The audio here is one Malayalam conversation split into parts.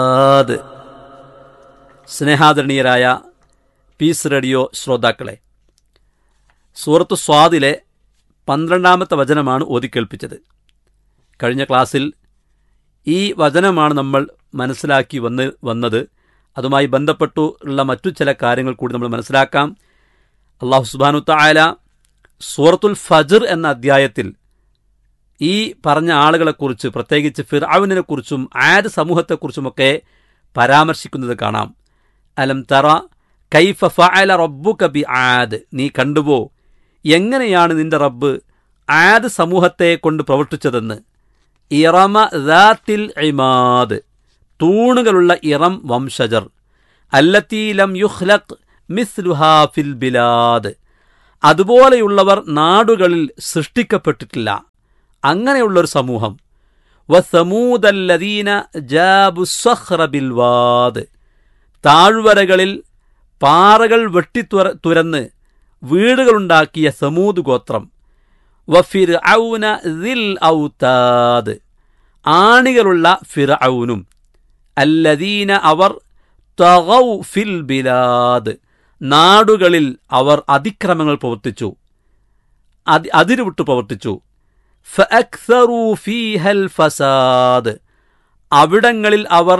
അത് സ്നേഹാദരണീയരായ പീസ് റേഡിയോ ശ്രോതാക്കളെ സൂറത്ത് സ്വാദിലെ പന്ത്രണ്ടാമത്തെ വചനമാണ് ഓതിക്കേൾപ്പിച്ചത് കഴിഞ്ഞ ക്ലാസ്സിൽ ഈ വചനമാണ് നമ്മൾ മനസ്സിലാക്കി വന്ന് വന്നത് അതുമായി ബന്ധപ്പെട്ടു ഉള്ള മറ്റു ചില കാര്യങ്ങൾ കൂടി നമ്മൾ മനസ്സിലാക്കാം അള്ളാഹു സുബാനു തായാല സൂറത്തുൽ ഫജർ എന്ന അധ്യായത്തിൽ ഈ പറഞ്ഞ ആളുകളെക്കുറിച്ച് പ്രത്യേകിച്ച് ഫിറാവിനെ കുറിച്ചും ആദ് സമൂഹത്തെക്കുറിച്ചുമൊക്കെ പരാമർശിക്കുന്നത് കാണാം അലം തറ കൈഫ ഫഅല റബ്ബുക ബി ആദ് നീ കണ്ടുപോ എങ്ങനെയാണ് നിന്റെ റബ്ബ് ആദ് സമൂഹത്തെ കൊണ്ട് പ്രവർത്തിച്ചതെന്ന് ഇറമ ദാത്തിൽ ഇമാദ് തൂണുകളുള്ള ഇറം വംശജർ അല്ലത്തീലം യുഹ്ലഖ് മിസ്ലുഹാ ഫിൽ ബിലാദ് അതുപോലെയുള്ളവർ നാടുകളിൽ സൃഷ്ടിക്കപ്പെട്ടിട്ടില്ല അങ്ങനെയുള്ളൊരു സമൂഹം വസമൂദല്ലദീന ജാബു സഹ്റ ബിൽവാദ് താഴ്വരകളിൽ പാറകൾ വെട്ടിത്തുര തുരന്ന് വീടുകളുണ്ടാക്കിയ സമൂത് ഗോത്രം വഫിർ ഔന ദിൽ ഔതാദ് ആണികളുള്ള ഫിർഔനും അല്ലദീന അവർ തഗൗ ഫിൽ ബിലാദ് നാടുകളിൽ അവർ അതിക്രമങ്ങൾ പ്രവർത്തിച്ചു അതി അതിരുവിട്ട് പ്രവർത്തിച്ചു ഫഅക്സറൂ ഫീഹൽ ഫസാദ് അവിടങ്ങളിൽ അവർ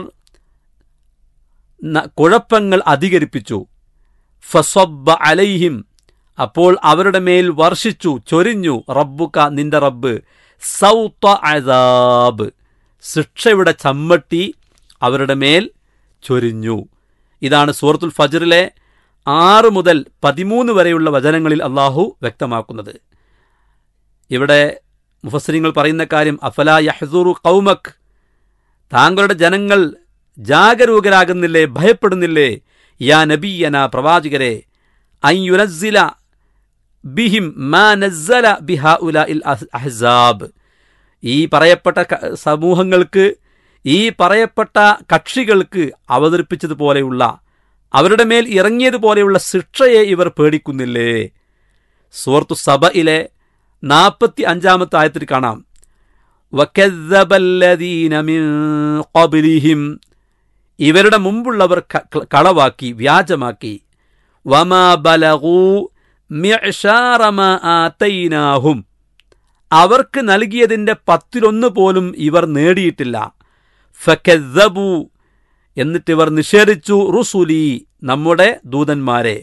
ന- കുഴപ്പങ്ങൾ അധികരിപ്പിച്ചു ഫസബ്ബ അലൈഹിം അപ്പോൾ അവരുടെ മേൽ വർഷിച്ചു ചൊരിഞ്ഞു റബ്ബുക നിന്റെ റബ്ബ് സൗത്ത അസാബ് ശിക്ഷയുടെ ചമ്മട്ടി അവരുടെ മേൽ ചൊരിഞ്ഞു ഇതാണ് സൂറത്തുൽ ഫജറിലെ ആറ് മുതൽ പതിമൂന്ന് വരെയുള്ള വചനങ്ങളിൽ അള്ളാഹു വ്യക്തമാക്കുന്നത് ഇവിടെ മുഫസരിങ്ങൾ പറയുന്ന കാര്യം അഫല യഹ്സുറു കൗമക് താങ്കളുടെ ജനങ്ങൾ ജാഗരൂകരാകുന്നില്ലേ ഭയപ്പെടുന്നില്ലേ യാ നബിയന പ്രവാചകരെ അയ്യുനസ്സില ബിഹിം മാ നസ്സല ബിഹാ ഉല ഇൽ അഹ്സാബ് ഈ പറയപ്പെട്ട ക- സമൂഹങ്ങൾക്ക് ഈ പറയപ്പെട്ട കക്ഷികൾക്ക് അവതരിപ്പിച്ചതുപോലെയുള്ള അവരുടെ മേൽ ഇറങ്ങിയതുപോലെയുള്ള ശിക്ഷയെ ഇവർ പേടിക്കുന്നില്ലേ സൂറത്തു സബയിലെ നാൽപ്പത്തി അഞ്ചാമത്തെ ആയത്തിൽ കാണാം وَكَذَّبَ الَّذِينَ مِن قَبْلِهِمْ ഇവരുടെ മുമ്പുള്ളവർ ക- ക- കളവാക്കി വ്യാജമാക്കി വമാ ബലഗൂ മിഅ്ശാറ മാ ആതൈനാഹും അവർക്ക് നൽകിയതിന്റെ പത്തിലൊന്ന് പോലും ഇവർ നേടിയിട്ടില്ല ഫക്കദ്ദബു എന്നിട്ട് ഇവർ നിഷേധിച്ചു റുസുലി നമ്മുടെ ദൂതന്മാരെ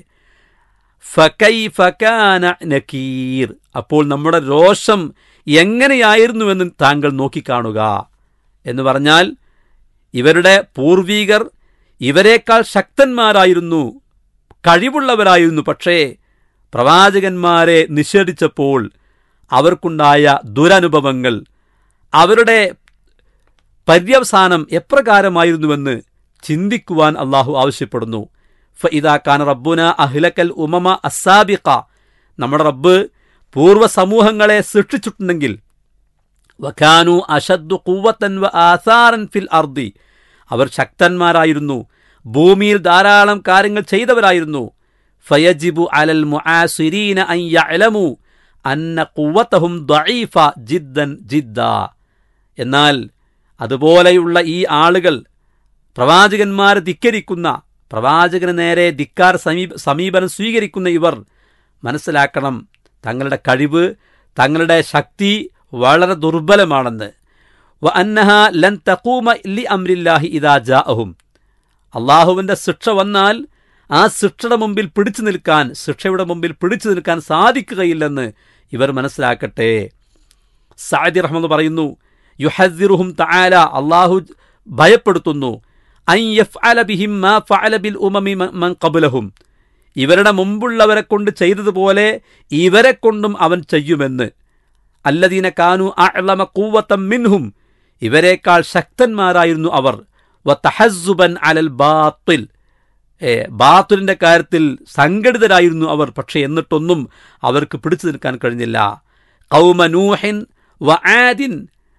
ഫകൈഫ കാന നക്കീർ അപ്പോൾ നമ്മുടെ രോഷം എങ്ങനെയായിരുന്നുവെന്ന് താങ്കൾ നോക്കിക്കാണുക എന്ന് പറഞ്ഞാൽ ഇവരുടെ പൂർവീകർ ഇവരെക്കാൾ ശക്തന്മാരായിരുന്നു കഴിവുള്ളവരായിരുന്നു പക്ഷേ പ്രവാചകന്മാരെ നിഷേധിച്ചപ്പോൾ അവർക്കുണ്ടായ ദുരനുഭവങ്ങൾ അവരുടെ പര്യവസാനം എപ്രകാരമായിരുന്നുവെന്ന് ചിന്തിക്കുവാൻ അള്ളാഹു ആവശ്യപ്പെടുന്നു ഫഇദാ ഖാൻ റബ്ബുന അഹ്ലക്കൽ ഉമമ അസാബിഖ നമ്മുടെ റബ്ബ് പൂർവ്വ സമൂഹങ്ങളെ സൃഷ്ടിച്ചിട്ടുണ്ടെങ്കിൽ വഖാനു അഷദ്ദു ഖുവ്വത്തൻ വ ആസാറൻ ഫിൽ അർദി അവർ ശക്തന്മാരായിരുന്നു ഭൂമിയിൽ ധാരാളം കാര്യങ്ങൾ ചെയ്തവരായിരുന്നു ഫയജിബു അലൽ മുആസിരീന അൻ യഅലമു അന്ന ഖുവ്വതഹും ദഈഫ ജിദ്ദൻ ജിദ്ദ എന്നാൽ അതുപോലെയുള്ള ഈ ആളുകൾ പ്രവാചകന്മാരെ ധിക്കരിക്കുന്ന പ്രവാചകന് നേരെ ധിക്കാർ സമീപ സമീപനം സ്വീകരിക്കുന്ന ഇവർ മനസ്സിലാക്കണം തങ്ങളുടെ കഴിവ് തങ്ങളുടെ ശക്തി വളരെ ദുർബലമാണെന്ന് വ അന്നഹ ലൻ തഖൂമ ലി അംരില്ലാഹി ഇദാ ജാഅഹും അള്ളാഹുവിൻ്റെ ശിക്ഷ വന്നാൽ ആ ശിക്ഷയുടെ മുമ്പിൽ പിടിച്ചു നിൽക്കാൻ ശിക്ഷയുടെ മുമ്പിൽ പിടിച്ചു നിൽക്കാൻ സാധിക്കുകയില്ലെന്ന് ഇവർ മനസ്സിലാക്കട്ടെ സാദി റഹ്മദ് പറയുന്നു യുഹസിറുഹും തആല അള്ളാഹു ഭയപ്പെടുത്തുന്നു അൻ യഫ്അല ബിഹിം മാ ഫഅല ബിൽ ഉമമി മ- മൻ ഖബ്ലഹും ഇവരുടെ മുമ്പുള്ളവരെ കൊണ്ട് ചെയ്തതുപോലെ ഇവരെ കൊണ്ടും അവൻ ചെയ്യുമെന്ന് അല്ലദീന കാനു അഅ്ലമ ഖുവ്വത്തം മിൻഹും ഇവരെക്കാൾ ശക്തന്മാരായിരുന്നു അവർ വതഹസ്സുബൻ അലൽ ബാത്തിൽ ഏ, ബാത്തുലിന്റെ കാര്യത്തിൽ സംഘടിതരായിരുന്നു അവർ പക്ഷെ എന്നിട്ടൊന്നും അവർക്ക് പിടിച്ചു നിൽക്കാൻ കഴിഞ്ഞില്ല കൗമ നൂഹിൻ വ ആദിൻ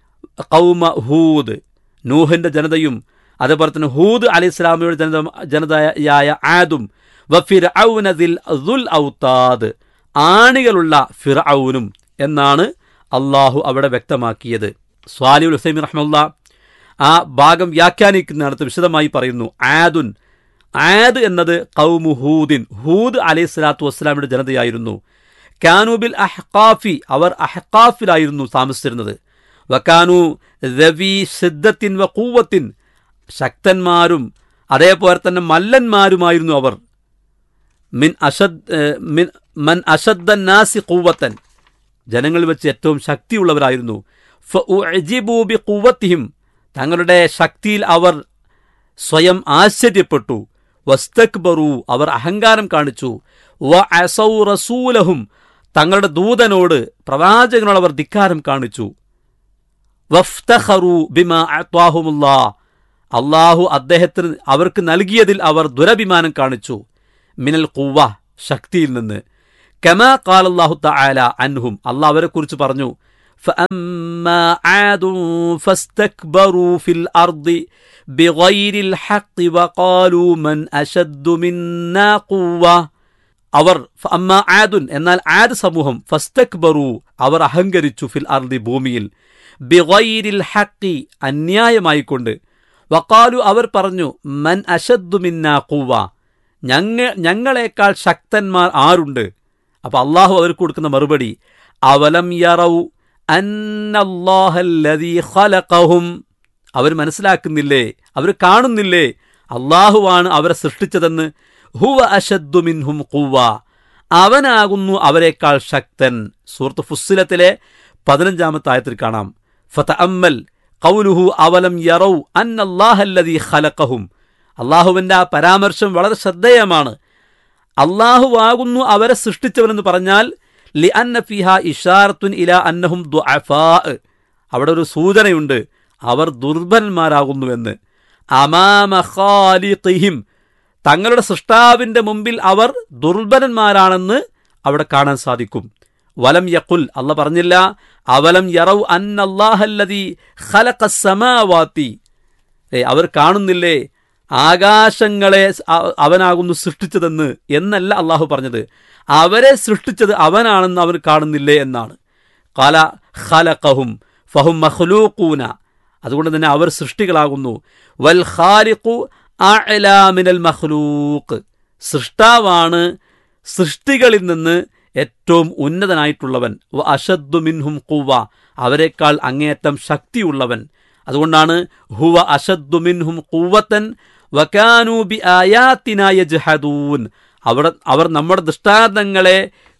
കൗമ ഹൂദ് നൂഹിന്റെ ജനതയും അതുപോലെ തന്നെ ഹൂദ് അലി ഇസ്ലാമിയുടെ ജനത ജനതയായ ആദും വഫിർ ദുൽ ഔത്താദ് ആണികളുള്ള ഫിർഔനും എന്നാണ് അള്ളാഹു അവിടെ വ്യക്തമാക്കിയത് സ്വാലിഉൽ ഹുസൈമി റഹ്മുല്ല ആ ഭാഗം വ്യാഖ്യാനിക്കുന്നിടത്ത് വിശദമായി പറയുന്നു ആദുൻ ആദ് എന്നത് കൗമു ഹൂദിൻ ഹൂദ് അലൈഹി സ്വലാത്തു വസ്സലാമിയുടെ ജനതയായിരുന്നു കാനൂബിൽ അഹ്കാഫി അവർ അഹ്കാഫിലായിരുന്നു താമസിച്ചിരുന്നത് വക്കാനു രവി സിദ്ധത്തിൻ വ കൂവത്തിൻ ശക്തന്മാരും അതേപോലെ തന്നെ മല്ലന്മാരുമായിരുന്നു അവർ മിൻ അഷദ് ഏഹ്, മിൻ മൻ അഷദ്ദൻ നാസി കൂവത്തൻ ജനങ്ങളിൽ വെച്ച് ഏറ്റവും ശക്തിയുള്ളവരായിരുന്നു ഫഉഅ്ജിബൂ ബിഖുവ്വത്തിഹിം തങ്ങളുടെ ശക്തിയിൽ അവർ സ്വയം ആശ്ചര്യപ്പെട്ടു വസ്തക്ബറു അവർ അഹങ്കാരം കാണിച്ചു വ അസൗ റസൂലഹും തങ്ങളുടെ ദൂതനോട് പ്രവാചകനോട് അവർ ധിക്കാരം കാണിച്ചു വഫ്തഖറു ബിമ അത്വാഹുമുല്ലാ അള്ളാഹു അദ്ദേഹത്തിന് അവർക്ക് നൽകിയതിൽ അവർ ദുരഭിമാനം കാണിച്ചു മിനൽ കുവ ശക്തിയിൽ നിന്ന് കമാ കാൽ അള്ളാഹു തആല അൻഹും അള്ളാഹ് അവരെ കുറിച്ച് പറഞ്ഞു فأما عاد فاستكبروا في الأرض بغير الحق وقالوا من أشد منا قوة അവർ അമ്മ ആദുൻ എന്നാൽ ആദ് സമൂഹം ഫസ്തക്ബറു അവർ അഹങ്കരിച്ചു ഫിൽ അർദി ഭൂമിയിൽ ബിഗൈരിൽ ഹക്കി അന്യായമായിക്കൊണ്ട് വക്കാലു അവർ പറഞ്ഞു മൻ അഷദ്ദു മിന്നാ കൂവ ഞങ്ങ ഞങ്ങളെക്കാൾ ശക്തന്മാർ ആരുണ്ട് അപ്പൊ അള്ളാഹു അവർക്ക് കൊടുക്കുന്ന മറുപടി അവലം യറൗ അന്നല്ലാഹല്ലദീ ഖലഖഹും അവർ മനസ്സിലാക്കുന്നില്ലേ അവർ കാണുന്നില്ലേ അള്ളാഹുവാണ് അവരെ സൃഷ്ടിച്ചതെന്ന് ഹുവ അഷദ്ദു മിൻഹും ഖുവ അവനാകുന്നു അവരെക്കാൾ ശക്തൻ സൂറത്ത് ഫുസ്സിലത്തിലെ പതിനഞ്ചാമത്തെ ആയത്തിൽ കാണാം ഫതഅമ്മൽ ഖൗലുഹു അവലം യറൗ അന്നല്ലാഹല്ലദീ ഖലഖഹും അള്ളാഹുവിന്റെ ആ പരാമർശം വളരെ ശ്രദ്ധേയമാണ് അള്ളാഹുവാകുന്നു അവരെ സൃഷ്ടിച്ചവനെന്ന് പറഞ്ഞാൽ ലി അന്ന ഫിഹ ഇഷാറത്തുൻ ഇല അന്നഹും ദുഅഫാ അവിടെ ഒരു സൂചനയുണ്ട് അവർ ദുർബലന്മാരാകുന്നുവെന്ന് അമാമ ഖാലിഖിഹിം തങ്ങളുടെ സൃഷ്ടാവിന്റെ മുമ്പിൽ അവർ ദുർബലന്മാരാണെന്ന് അവിടെ കാണാൻ സാധിക്കും വലം യഖുൽ അല്ല പറഞ്ഞില്ല അവലം യറൗ അന്നല്ലാഹല്ലദീ ഖലഖസ്സമാവാതി ഏ അവർ കാണുന്നില്ലേ ആകാശങ്ങളെ അ- അവനാകുന്നു സൃഷ്ടിച്ചതെന്ന് എന്നല്ല അള്ളാഹു പറഞ്ഞത് അവരെ സൃഷ്ടിച്ചത് അവനാണെന്ന് അവർ കാണുന്നില്ലേ എന്നാണ് കല ഖലഖഹും ഫഹും മഖ്ലൂഖൂന അതുകൊണ്ട് തന്നെ അവർ സൃഷ്ടികളാകുന്നു വൽ ഖാലിഖു അഅ്ലാ മിനൽ മഖ്ലൂഖ് സൃഷ്ടാവാണ് സൃഷ്ടികളിൽ നിന്ന് ഏറ്റവും ഉന്നതനായിട്ടുള്ളവൻ വ അഷദ്ദു മിൻഹും ഖുവ അവരെക്കാൾ അങ്ങേയറ്റം ശക്തിയുള്ളവൻ അതുകൊണ്ടാണ് ഹുവ അഷദ്ദു മിൻഹും ഖുവത്തൻ വകാനൂ ബി ആയാത്തിന യജ്ഹദൂൻ അവർ അവർ നമ്മുടെ ദൃഷ്ടാന്തങ്ങളെ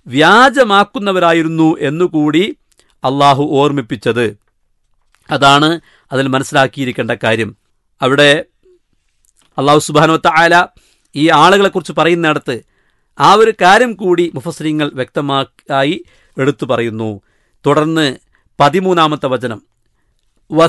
വ്യാജമാക്കുന്നവരായിരുന്നു എന്നുകൂടി അള്ളാഹു ഓർമ്മിപ്പിച്ചത് അതാണ് അതിൽ മനസ്സിലാക്കിയിരിക്കേണ്ട കാര്യം അവിടെ അള്ളാഹു സുബാനുവത്ത ആല ഈ ആളുകളെക്കുറിച്ച് പറയുന്നിടത്ത് ആ ഒരു കാര്യം കൂടി മുഫസ്ലിങ്ങൾ വ്യക്തമാക്കി എടുത്തു പറയുന്നു തുടർന്ന് പതിമൂന്നാമത്തെ വചനം